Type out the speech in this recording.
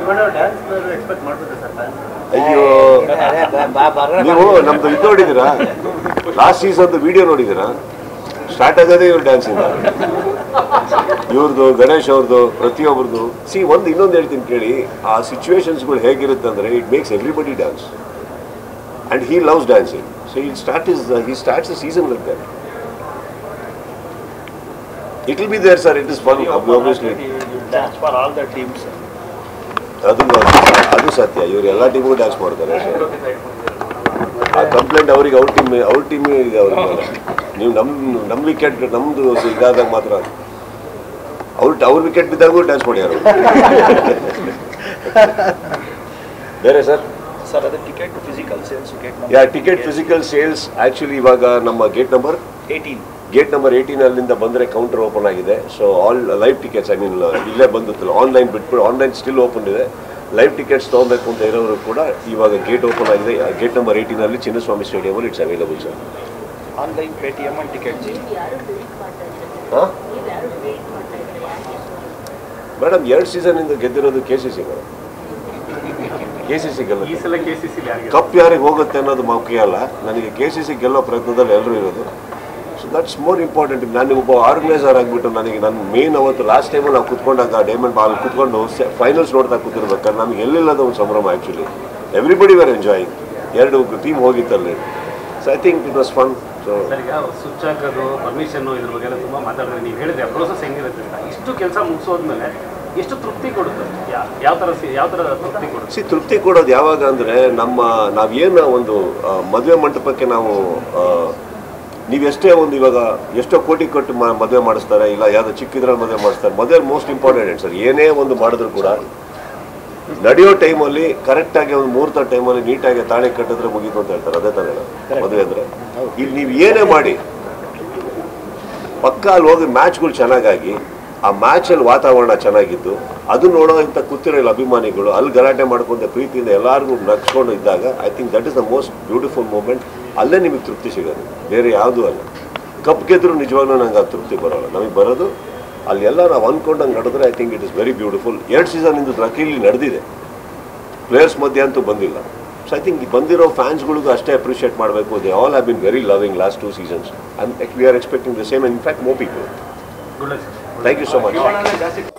Shivanna dance expect ಮಾಡ್ತಿದ್ದೆ sir fans ಅಯ್ಯೋ ನೀವು ನಮ್ದು ಇದು ನೋಡಿದ್ದೀರಾ ಲಾಸ್ಟ್ ಸೀಸನ್ದು ವಿಡಿಯೋ ನೋಡಿದ್ದೀರಾ ಸ್ಟಾರ್ಟ್ ಆಗೋದೇ ಇವ್ರ ಡ್ಯಾನ್ಸಿಂದ ಇವ್ರದ್ದು ಗಣೇಶ್ ಅವ್ರದ್ದು ಪ್ರತಿಯೊಬ್ಬರದು ಸಿ ಒಂದು ಇನ್ನೊಂದು ಹೇಳ್ತೀನಿ ಕೇಳಿ ಆ ಸಿಚುವೇಶನ್ಸ್ಗಳು ಹೇಗಿರುತ್ತೆ ಅಂದರೆ it makes everybody dance and he loves dancing so ಈ start is he starts a season like that it will be there sir it is fun obviously dance for all the teams ಅದು ಅದು ಸತ್ಯ ಇವ್ರು ಎಲ್ಲ ಟೀಮ್ಗೂ dance ಮಾಡ್ತಾರೆ ಆ complaint ಅವ್ರಿಗೆ ಅವ್ರ ಟೀಮ್ ಅವ್ರ ಟೀಮ್ ಇದೆ ಅವ್ರ ಮೇಲೆ ನೀವು ನಮ್ಮ ನಮ್ಮ ವಿಕೆಟ್ ನಮ್ಮದು ಇದಾದಾಗ ಮಾತ್ರ ಅವ್ರ ಅವ್ರ ವಿಕೆಟ್ ಬಿದ್ದಾಗೂ ಡ್ಯಾನ್ಸ್ ಮಾಡ್ಯಾರ ಬೇರೆ ಸರ್ ಸರ್ ಅದು ಟಿಕೆಟ್ ಫಿಸಿಕಲ್ ಸೇಲ್ಸ್ ಗೇಟ್ ಯಾ ಟಿಕೆಟ್ ಫಿಸಿಕಲ್ ಸೇಲ್ಸ್ ಆ್ಯಕ್ಚುಲಿ ಇವಾಗ ನಮ್ಮ gate number eighteen gate number eighteen ಅಲ್ಲಿಂದ ಬಂದರೆ ಕೌಂಟರ್ ಓಪನ್ ಆಗಿದೆ so all live tickets I mean ಇಲ್ಲೇ ಬಂದಿತ್ತಲ್ಲ ಆನ್ಲೈನ್ ಬಿಟ್ಬಿಟ್ಟು ಆನ್ಲೈನ್ ಸ್ಟಿಲ್ ಓಪನ್ ಇದೆ ಲೈವ್ ಟಿಕೆಟ್ಸ್ ತೊಗೊಬೇಕು ಅಂತ ಇರೋರು ಕೂಡ ಇವಾಗ ಗೇಟ್ ಓಪನ್ ಆಗಿದೆ ಗೇಟ್ ನಂಬರ್ ಏಯ್ಟೀನಲ್ಲಿ ಚಿನ್ನಸ್ವಾಮಿ ಸ್ಟೇಡಿಯಮಲ್ಲಿ it's available sir online Paytm and ticket ಜಿ ಹಾಂ ಮೇಡಮ್ ಎರಡು ಸೀಸನಿಂದ ಗೆದ್ದಿರೋದು K C C madam K C C ಈ ಗೆಲ್ಲ ಸಲ ಕೆ ಸಿ ಸಿ ಯಾರಿಗೆ ಕಪ್ ಯಾರಿಗೆ ಹೋಗುತ್ತೆ ಅನ್ನೋದು ಮುಖ್ಯ ಅಲ್ಲ ನನಗೆ ಕೆ ಸಿ ಸಿ ಗೆಲ್ಲೋ ಪ್ರಯತ್ನದಲ್ಲಿ ಎಲ್ಲರೂ ಇರೋದು ಸೊ ದಟ್ಸ್ ಮೋರ್ ಇಂಪಾರ್ಟೆಂಟ್ ನಾನು ಒಬ್ಬ ಆರ್ಗನೈಸರ್ ಆಗಿಬಿಟ್ಟು ನನಗೆ ನನ್ನ ಮೇನ್ ಅವತ್ತು ಲಾಸ್ಟ್ ಟೈಮು ನಾವು ಕುತ್ಕೊಂಡಾಗ ಡೈಮಂಡ್ ಬಾಲ್ ಕುತ್ಕೊಂಡು ಫೈನಲ್ಸ್ ನೋಡ್ತಾ ಕೂತಿರ್ಬೇಕಾದ್ರೆ ನಮ್ಗೆ ಎಲ್ಲಿಲ್ಲದ ಒಂದು ಸಂಭ್ರಮ ಆ್ಯಕ್ಚುಲಿ ಎವ್ರಿಬಡಿ ವೇರ್ ಎಂಜಾಯಿಂಗ್ ಎರಡು ಟೀಮ್ ಹೋಗಿತ್ತಲ್ಲಿ so I think it was fun so sir ಈಗ ಸ್ವಿಚ್ ಹಾಕೋದು ಪರ್ಮಿಷನ್ ಇದ್ರ ಬಗ್ಗೆ ಎಲ್ಲ ತುಂಬ ಮಾತಾಡಿದ್ರೆ ನೀವು ಹೇಳಿದ್ರೆ ಪ್ರೋಸೆಸ್ ಹೆಂಗಿರುತ್ತೆ ಅಂತ ಇಷ್ಟು ಕೆಲಸ ಮುಗಿಸೋದ್ಮೇಲೆ ಎಷ್ಟು ತೃಪ್ತಿ ಕೊಡುತ್ತೆ ಯಾ- ಯಾವ ಥರ ಸಿ- ಯಾವ ಥರ ತೃಪ್ತಿ ಕೊಡುತ್ತೆ ಸಿ ತೃಪ್ತಿ ಕೊಡೋದು ಯಾವಾಗ ಅಂದರೆ ನಮ್ಮ ನಾವೇನು ಒಂದು ಆ, ಮದುವೆ ಮಂಟಪಕ್ಕೆ ನಾವು ಆ, ನೀವೆಷ್ಟೇ ಒಂದು ಇವಾಗ ಎಷ್ಟೋ ಕೋಟಿ ಕೊಟ್ಟು ಮ ಮದುವೆ ಮಾಡಿಸ್ತಾರೆ ಇಲ್ಲ ಯಾವುದೋ ಚಿಕ್ಕಿದ್ರಲ್ಲಿ ಮದುವೆ ಮಾಡಿಸ್ತಾರೆ ಮದುವೆ ಮೋಸ್ಟ್ ಇಂಪಾರ್ಟೆಂಟ್ ಸರ್ ಏನೇ ಒಂದು ಮಾಡಿದ್ರು ಕೂಡ ನಡೆಯೋ ಟೈಮಲ್ಲಿ ಕರೆಕ್ಟಾಗಿ ಒಂದು ಮುಹೂರ್ತ ಟೈಮಲ್ಲಿ ನೀಟಾಗಿ ತಾಳಿ ಕಟ್ಟಿದ್ರೆ ಮುಗೀತು ಅಂತ ಹೇಳ್ತಾರೆ ಅದೇ ತಾನೇ ಮದುವೆ ಅಂದರೆ ಇಲ್ಲಿ ನೀವು ಏನೇ ಮಾಡಿ ಪಕ್ಕ ಅಲ್ಲಿ ಹೋಗಿ ಮ್ಯಾಚ್ಗಳು ಚೆನ್ನಾಗಾಗಿ ಆ ಮ್ಯಾಚಲ್ಲಿ ವಾತಾವರಣ ಚೆನ್ನಾಗಿದ್ದು ಅದು ನೋಡೋ ಇಂಥ ಕೂತಿರೋ ಇಲ್ಲ ಅಭಿಮಾನಿಗಳು ಅಲ್ಲಿ ಗಲಾಟೆ ಮಾಡ್ಕೊಂಡು ಪ್ರೀತಿಯಿಂದ ಎಲ್ಲರಿಗೂ ನಗ್ಸ್ಕೊಂಡು ಇದ್ದಾಗ I think that is the most beautiful moment ಅಲ್ಲೇ ನಿಮಗೆ ತೃಪ್ತಿ ಸಿಗೋದು ಬೇರೆ ಯಾವುದೂ ಅಲ್ಲ ಕಪ್ ಗೆದ್ದರೂ ನಿಜವಾಗ್ಲೂ ನಂಗೆ ಆ ತೃಪ್ತಿ ಬರೋಲ್ಲ ನಮಗೆ ಬರೋದು ಅಲ್ಲಿ ಎಲ್ಲ ನಾವು ಅಂದ್ಕೊಂಡಂಗೆ ನಡೆದ್ರೆ I think it is very beautiful ಎರಡು ಸೀಸನ್ ಲಕ್ಕಿಲಿ ನಡೆದಿದೆ ಪ್ಲೇಯರ್ಸ್ ಮಧ್ಯೆ ಅಂತೂ ಬಂದಿಲ್ಲ ಸೊ ಐ ಥಿಂಕ್ ಬಂದಿರೋ ಫ್ಯಾನ್ಸ್ಗಳಿಗೂ ಅಷ್ಟೇ ಅಪ್ರಿಷಿಯೇಟ್ ಮಾಡಬೇಕು they all have been very loving last two seasons and we are expecting the same in fact more people good luck sir thank you so much ಶಿವಣ್ಣನೇ ಜಾಸ್ತಿ